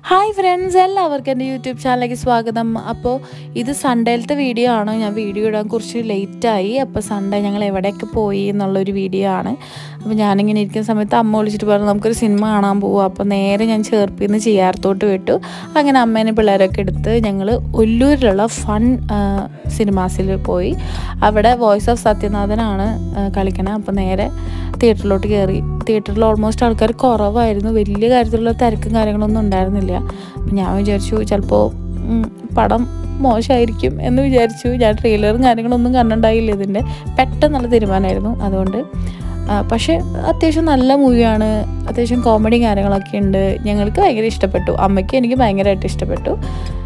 hi friends എല്ലാവർക്കും എൻ്റെ YouTube ചാനലിലേക്ക് സ്വാഗതം അപ്പോൾ ഇത് സൺഡേയിലത്തെ വീഡിയോ ആണ് ഞാൻ വീഡിയോ ഇടാൻ കുറച്ച് ലേറ്റായി അപ്പോൾ സൺഡേ ഞങ്ങൾ എവിടെയൊക്കെ പോയി എന്നുള്ളൊരു വീഡിയോ ആണ് അപ്പോൾ ഞാനിങ്ങനെ ഇരിക്കുന്ന സമയത്ത് അമ്മ വിളിച്ചിട്ട് പറഞ്ഞു നമുക്കൊരു സിനിമ കാണാൻ പോവാം അപ്പോൾ നേരെ ഞാൻ ചേർപ്പിൽ നിന്ന് ചെയ്യാർത്തോട്ട് വിട്ടു അങ്ങനെ അമ്മേനെ പിള്ളേരൊക്കെ എടുത്ത് ഞങ്ങൾ ഒല്ലൂരിലുള്ള ഫൺ സിനിമാസിൽ പോയി അവിടെ വോയിസ് ഓഫ് സത്യനാഥനാണ് കളിക്കണത് അപ്പോൾ നേരെ തിയേറ്ററിലോട്ട് കയറി തിയേറ്ററിൽ ഓൾമോസ്റ്റ് ആൾക്കാർ കുറവായിരുന്നു വലിയ കാര്യത്തിലുള്ള തിരക്കും കാര്യങ്ങളൊന്നും ഉണ്ടായിരുന്നില്ല അപ്പം ഞാൻ വിചാരിച്ചു ചിലപ്പോൾ പടം മോശമായിരിക്കും എന്ന് വിചാരിച്ചു ഞാൻ ട്രെയിലറും കാര്യങ്ങളൊന്നും കണ്ടിട്ടുണ്ടായില്ല ഇതിൻ്റെ പെട്ടെന്നുള്ള തീരുമാനമായിരുന്നു അതുകൊണ്ട് ആ, പക്ഷേ അത്യാവശ്യം നല്ല മൂവിയാണ് അത്യാവശ്യം കോമഡി കാര്യങ്ങളൊക്കെ ഉണ്ട് ഞങ്ങൾക്ക് ഭയങ്കര ഇഷ്ടപ്പെട്ടു അമ്മയ്ക്ക് എനിക്ക് ഭയങ്കരമായിട്ട് ഇഷ്ടപ്പെട്ടു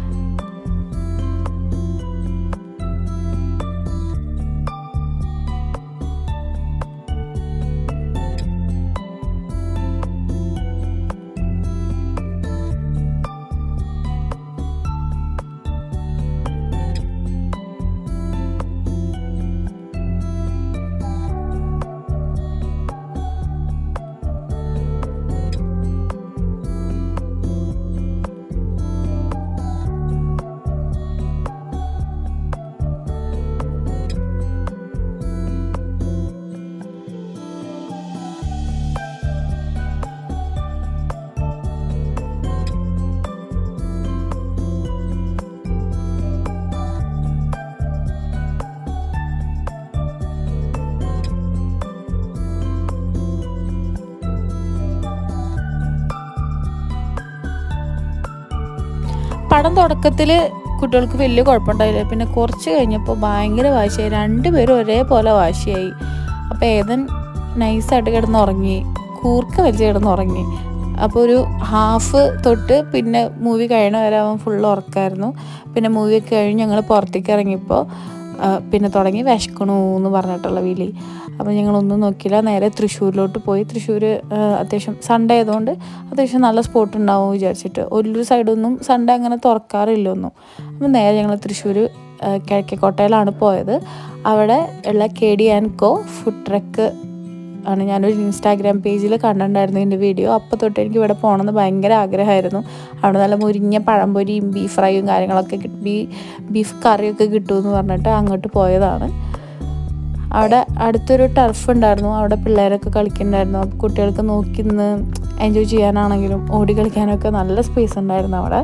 പടം തുടക്കത്തിൽ കുട്ടികൾക്ക് വലിയ കുഴപ്പമുണ്ടായില്ല പിന്നെ കുറച്ച് കഴിഞ്ഞപ്പോൾ ഭയങ്കര വാശിയായി രണ്ടുപേരും ഒരേപോലെ വാശിയായി അപ്പോൾ ഏതൻ നൈസായിട്ട് കിടന്ന് ഉറങ്ങി കൂർക്ക വലിച്ച് കിടന്ന് ഉറങ്ങി അപ്പോൾ ഒരു ഹാഫ് തൊട്ട് പിന്നെ മൂവി കഴിയണ വരെ അവൻ ഫുൾ ഉറക്കമായിരുന്നു പിന്നെ മൂവിയൊക്കെ കഴിഞ്ഞ് ഞങ്ങൾ പുറത്തേക്ക് ഇറങ്ങിയപ്പോൾ ആ, പിന്നെ തുടങ്ങി വിശക്കണു എന്ന് പറഞ്ഞിട്ടുള്ള വിളി അപ്പോൾ ഞങ്ങളൊന്നും നോക്കിയില്ല നേരെ തൃശ്ശൂരിലോട്ട് പോയി തൃശ്ശൂർ അത്യാവശ്യം സൺഡേ ആയതുകൊണ്ട് അത്യാവശ്യം നല്ല സ്പോട്ട് ഉണ്ടാവും വിചാരിച്ചിട്ട് ഒരു സൈഡൊന്നും സൺഡേ അങ്ങനെ തുറക്കാറില്ല ഒന്നും അപ്പോൾ നേരെ ഞങ്ങൾ തൃശ്ശൂർ കിഴക്കേക്കോട്ടയിലാണ് പോയത് അവിടെ ഉള്ള K D and co food truck ആണ് ഞാനൊരു ഇൻസ്റ്റാഗ്രാം പേജിൽ കണ്ടിട്ടുണ്ടായിരുന്നു ഇതിൻ്റെ വീഡിയോ അപ്പോൾ തൊട്ട് എനിക്ക് ഇവിടെ പോകണമെന്ന് ഭയങ്കര ആഗ്രഹമായിരുന്നു അവിടെ നല്ല മുരിഞ്ഞ പഴംപൊരിയും ബീഫ് ഫ്രൈയും കാര്യങ്ങളൊക്കെ കിട്ടി ബീ ബീഫ് കറിയൊക്കെ കിട്ടുമെന്ന് പറഞ്ഞിട്ട് അങ്ങോട്ട് പോയതാണ് അവിടെ അടുത്തൊരു ടർഫ് ഉണ്ടായിരുന്നു അവിടെ പിള്ളേരൊക്കെ കളിക്കുന്നുണ്ടായിരുന്നു അപ്പോൾ കുട്ടികൾക്ക് നോക്കി നിന്ന് എൻജോയ് ചെയ്യാനാണെങ്കിലും ഓടി കളിക്കാനൊക്കെ നല്ല സ്പേസ് ഉണ്ടായിരുന്നു അവിടെ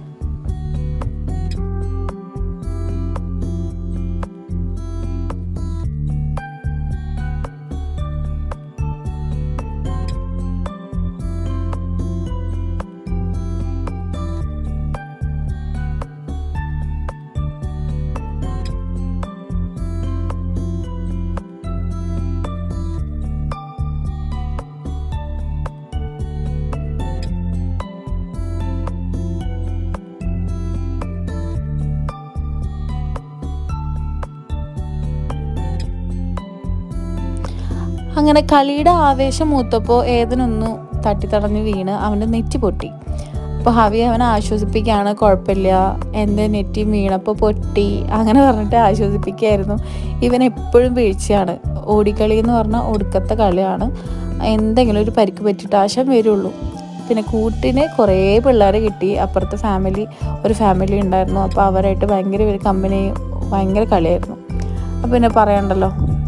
അങ്ങനെ കളിയുടെ ആവേശം മൂത്തപ്പോൾ ഏതിനൊന്നു തട്ടിത്തടഞ്ഞ് വീണ് അവൻ്റെ നെറ്റി പൊട്ടി അപ്പോൾ ഹവി അവനെ ആശ്വസിപ്പിക്കുകയാണ് കുഴപ്പമില്ല എൻ്റെ നെറ്റി വീണപ്പോൾ പൊട്ടി അങ്ങനെ പറഞ്ഞിട്ട് ആശ്വസിപ്പിക്കുകയായിരുന്നു ഇവൻ എപ്പോഴും വീഴ്ചയാണ് ഓടിക്കളി എന്ന് പറഞ്ഞാൽ ഒടുക്കത്തെ കളിയാണ് എന്തെങ്കിലും ഒരു പരിക്ക് പറ്റിയിട്ട് ആശം വരുള്ളൂ പിന്നെ കൂട്ടിന് കുറേ പിള്ളേരെ കിട്ടി അപ്പുറത്തെ ഫാമിലി ഒരു ഫാമിലി ഉണ്ടായിരുന്നു അപ്പോൾ അവരായിട്ട് ഭയങ്കര ഒരു കമ്പനി ഭയങ്കര കളിയായിരുന്നു അപ്പോൾ പിന്നെ പറയണ്ടല്ലോ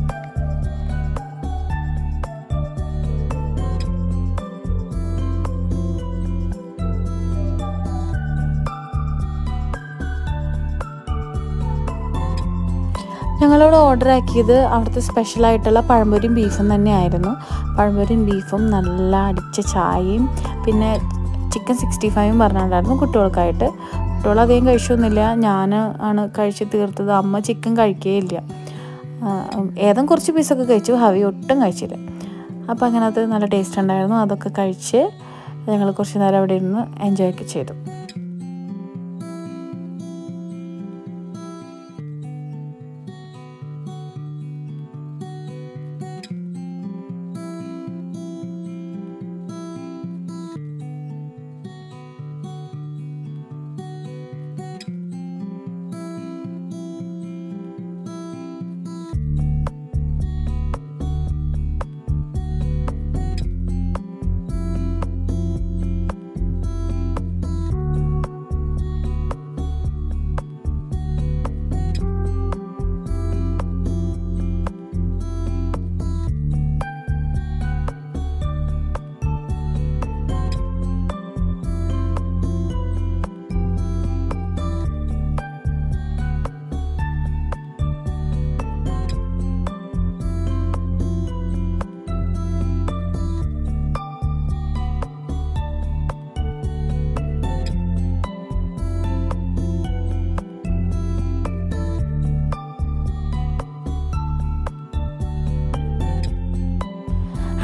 ഞങ്ങളോട് ഓർഡർ ആക്കിയത് അവിടുത്തെ സ്പെഷ്യലായിട്ടുള്ള പഴംപൊരിയും ബീഫും തന്നെയായിരുന്നു പഴംപൊരിയും ബീഫും നല്ല അടിച്ച ചായയും പിന്നെ ചിക്കൻ സിക്സ്റ്റി ഫൈവും പറഞ്ഞിട്ടുണ്ടായിരുന്നു കുട്ടികൾക്കായിട്ട് കുട്ടികൾ അധികം കഴിച്ചൊന്നുമില്ല ഞാൻ ആണ് കഴിച്ച് തീർത്തത് അമ്മ ചിക്കൻ കഴിക്കുകയില്ല ഏതും കുറച്ച് പീസൊക്കെ കഴിച്ചു ഹവി ഒട്ടും കഴിച്ചില്ല അപ്പോൾ അങ്ങനെ അത് നല്ല ടേസ്റ്റ് ഉണ്ടായിരുന്നു അതൊക്കെ കഴിച്ച് ഞങ്ങൾ കുറച്ച് നേരം അവിടെ ഇരുന്ന് എൻജോയ് ഒക്കെ ചെയ്തു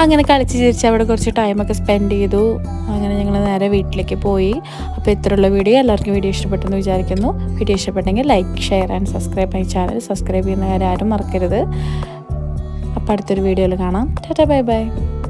അങ്ങനെ കളിച്ച് ചിരിച്ച് അവിടെ കുറച്ച് ടൈമൊക്കെ സ്പെൻഡ് ചെയ്തു അങ്ങനെ ഞങ്ങൾ നേരെ വീട്ടിലേക്ക് പോയി അപ്പോൾ ഇത്രയുള്ള വീഡിയോ എല്ലാവർക്കും വീഡിയോ ഇഷ്ടപ്പെട്ടെന്ന് വിചാരിക്കുന്നു വീഡിയോ ഇഷ്ടപ്പെട്ടെങ്കിൽ like share and subscribe my channel subscribe ചെയ്യുന്ന കാര്യം ആരും മറക്കരുത് അപ്പോൾ അടുത്തൊരു വീഡിയോയിൽ കാണാം ടാറ്റാ ബൈ ബൈ